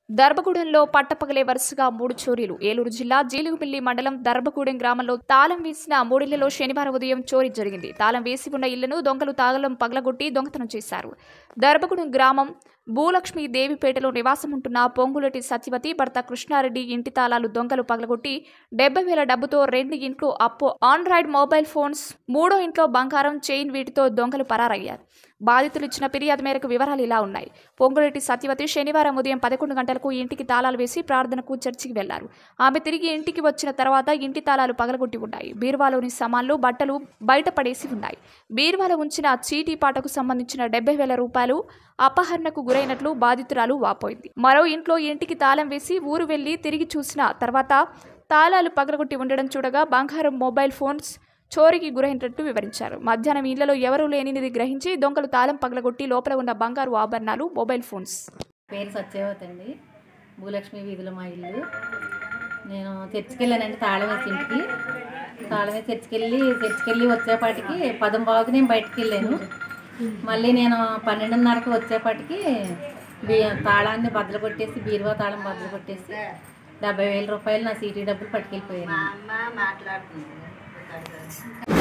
దర్భగూడెంలో పట్టపగలే వరుసగా మూడు చోరీలు ఏలూరు జిల్లా జీలుగుమిల్లి మండలం దర్భగూడెం గ్రామంలో తాళం వేసిన మూడిళ్లలో శనివారం ఉదయం చోరీ జరిగింది తాళం వేసి ఉన్న ఇళ్లను దొంగలు తాగలం పగలగొట్టి దొంగతనం చేశారు దర్భగూడెం గ్రామం భూలక్ష్మి దేవిపేటలో నివాసం ఉంటున్న పొంగులటి సత్యవతి భర్త కృష్ణారెడ్డి ఇంటి తాళాలు దొంగలు పగలగొట్టి డెబ్బై వేల డబ్బుతో రెండు ఇంట్లో అప్పు ఆండ్రాయిడ్ మొబైల్ ఫోన్స్ మూడో ఇంట్లో బంగారం చైన్ వీటితో దొంగలు పరారయ్యారు బాధితులు ఇచ్చిన ఫిర్యాదు మేరకు వివరాలు ఇలా ఉన్నాయి పొంగులెట్టి సత్యవతి శనివారం ఉదయం పదకొండు గంటలకు ఇంటికి తాళాలు వేసి ప్రార్థనకు చర్చికి వెళ్లారు ఆమె తిరిగి ఇంటికి వచ్చిన తర్వాత ఇంటి తాళాలు పగలగొట్టి ఉన్నాయి బీరువాలోని సామాన్లు బట్టలు బయట పడేసి ఉన్నాయి బీరువాలో ఉంచిన చీటీ పాటకు సంబంధించిన డెబ్బై వేల రూపాయలు అపహరణకు గురైనట్లు బాధితురాలు వాపోయింది మరో ఇంట్లో ఇంటికి తాళం వేసి ఊరు వెళ్లి తిరిగి చూసిన తర్వాత తాళాలు పగలగొట్టి ఉండడం చూడగా బంగారం మొబైల్ ఫోన్స్ చోరీకి గురైనట్టు వివరించారు మధ్యాహ్నం ఇళ్లలో ఎవరూ లేనిది గ్రహించి దొంగలు తాళం పగలగొట్టి లోపల ఉన్న బంగారు ఆభరణాలు మొబైల్ ఫోన్స్ పేరు సత్యవతి అండి భూలక్ష్మి వీధిలో మా ఇల్లు నేను చర్చికి వెళ్ళానండి తాళం వేసి ఇంటికి తాళం వేసి చర్చికి వెళ్ళి చర్చికి వెళ్ళి వచ్చేపాటికి పదం బాగుకి నేను బయటికి వెళ్ళాను మళ్ళీ నేను పన్నెండున్నరకి వచ్చేపాటికి బీ తాళాన్ని బద్దలు కొట్టేసి బీరువా తాళం బద్దలు కొట్టేసి డెబ్బై వేల రూపాయలు నా సీటీ డబ్బులు పట్టుకెళ్ళిపోయాను